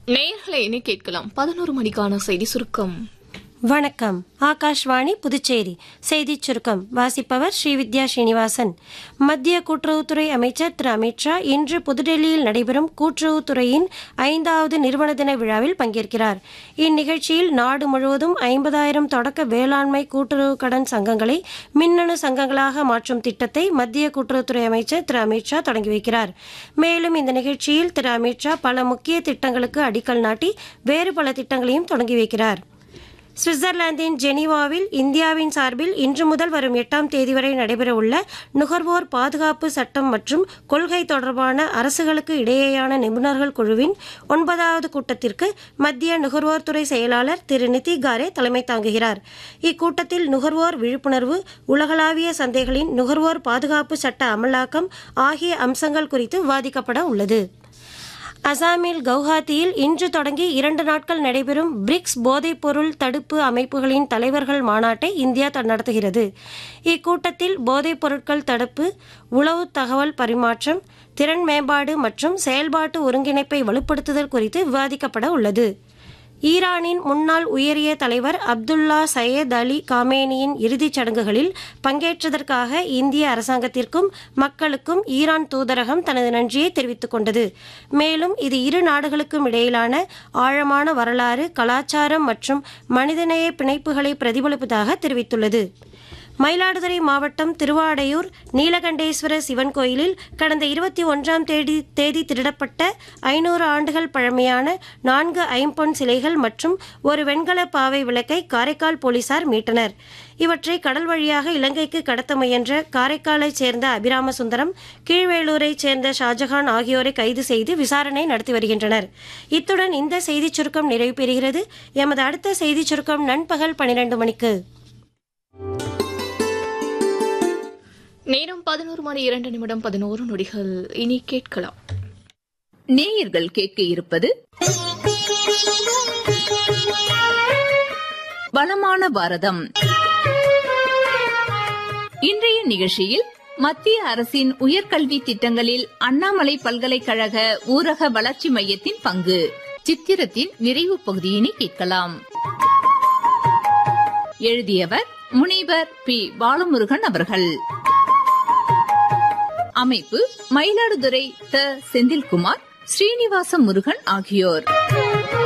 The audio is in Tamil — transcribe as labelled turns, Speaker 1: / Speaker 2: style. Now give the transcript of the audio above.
Speaker 1: நேயர்களை இனி கேட்கலாம் பதினோரு மணிக்கான செய்தி சுருக்கம்
Speaker 2: வணக்கம் ஆகாஷ்வாணி புதுச்சேரி செய்திச் சுருக்கம் வாசிப்பவர் ஸ்ரீவித்யா ஸ்ரீனிவாசன் மத்திய கூட்டுறவுத்துறை அமைச்சர் திரு அமித்ஷா இன்று புதுடெல்லியில் நடைபெறும் கூட்டுறவுத்துறையின் ஐந்தாவது நிறுவன தின விழாவில் பங்கேற்கிறார் இந்நிகழ்ச்சியில் நாடு முழுவதும் ஐம்பதாயிரம் தொடக்க வேளாண்மை கூட்டுறவு கடன் சங்கங்களை மின்னணு சங்கங்களாக மாற்றும் திட்டத்தை மத்திய கூட்டுறவுத்துறை அமைச்சர் திரு அமித்ஷா தொடங்கி வைக்கிறார் மேலும் இந்த நிகழ்ச்சியில் திரு அமித்ஷா பல முக்கிய திட்டங்களுக்கு அடிக்கல் நாட்டி வேறு பல திட்டங்களையும் தொடங்கி வைக்கிறார் சுவிட்சர்லாந்தின் ஜெனீவாவில் இந்தியாவின் சார்பில் இன்று முதல் வரும் எட்டாம் தேதி வரை நடைபெறவுள்ள நுகர்வோர் பாதுகாப்பு சட்டம் மற்றும் கொள்கை தொடர்பான அரசுகளுக்கு இடையேயான நிபுணர்கள் குழுவின் ஒன்பதாவது கூட்டத்திற்கு மத்திய நுகர்வோர் துறை செயலாளர் திரு நிதி காரே தலைமை தாங்குகிறார் இக்கூட்டத்தில் நுகர்வோர் விழிப்புணர்வு உலகளாவிய சந்தைகளின் நுகர்வோர் பாதுகாப்பு சட்ட அமலாக்கம் ஆகிய அம்சங்கள் குறித்து விவாதிக்கப்பட உள்ளது அசாமில் கவுஹாத்தியில் இன்று தொடங்கி இரண்டு நாட்கள் நடைபெறும் பிரிக்ஸ் போதைப்பொருள் தடுப்பு அமைப்புகளின் தலைவர்கள் மாநாட்டை இந்தியா நடத்துகிறது இக்கூட்டத்தில் போதைப் பொருட்கள் தடுப்பு உளவு தகவல் பரிமாற்றம் திறன் மேம்பாடு மற்றும் செயல்பாட்டு ஒருங்கிணைப்பை வலுப்படுத்துதல் குறித்து விவாதிக்கப்பட உள்ளது ஈரானின் முன்னாள் உயரிய தலைவர் அப்துல்லா சையத் அலி காமேனியின் இறுதிச் சடங்குகளில் பங்கேற்றதற்காக இந்திய அரசாங்கத்திற்கும் மக்களுக்கும் ஈரான் தூதரகம் தனது நன்றியை தெரிவித்துக் கொண்டது மேலும் இது இரு நாடுகளுக்கும் இடையிலான ஆழமான வரலாறு கலாச்சாரம் மற்றும் மனிதநேய பிணைப்புகளை பிரதிபலிப்பதாக தெரிவித்துள்ளது மயிலாடுதுறை மாவட்டம் திருவாடையூர் நீலகண்டேஸ்வர சிவன் கோயிலில் கடந்த இருபத்தி ஒன்றாம் தேதி தேதி திருடப்பட்ட ஐநூறு ஆண்டுகள் பழமையான நான்கு ஐம்பொன் சிலைகள் மற்றும் ஒரு வெண்கல பாவை விளக்கை காரைக்கால் போலீசார் மீட்டனர் இவற்றை கடல் வழியாக இலங்கைக்கு கடத்த முயன்ற காரைக்காலைச் சேர்ந்த அபிராம சுந்தரம் கீழ்வேலூரைச் சேர்ந்த ஷாஜஹான் ஆகியோரை கைது செய்து விசாரணை நடத்தி வருகின்றனர் இத்துடன் இந்த செய்திச் சுருக்கம் நிறைவு பெறுகிறது எமது அடுத்த செய்திச் சுருக்கம் நண்பகல் பனிரெண்டு மணிக்கு
Speaker 1: நேரம் பதினோரு மணி இரண்டு நிமிடம் பதினோரு நொடிகள் இனி கேட்கலாம்
Speaker 3: நேயர்கள் கேட்க இருப்பது வளமான பாரதம் இன்றைய நிகழ்ச்சியில் மத்திய அரசின் உயர்கல்வி திட்டங்களில் அண்ணாமலை பல்கலைக்கழக ஊரக வளர்ச்சி மையத்தின் பங்கு சித்திரத்தின் விரைவு பகுதியினை கேட்கலாம் எழுதியவர் முனைவர் பி பாலமுருகன் அவர்கள் அமைப்பு மயிலாடுதுறை த செந்தில்குமார் ஸ்ரீனிவாச முருகன் ஆகியோர்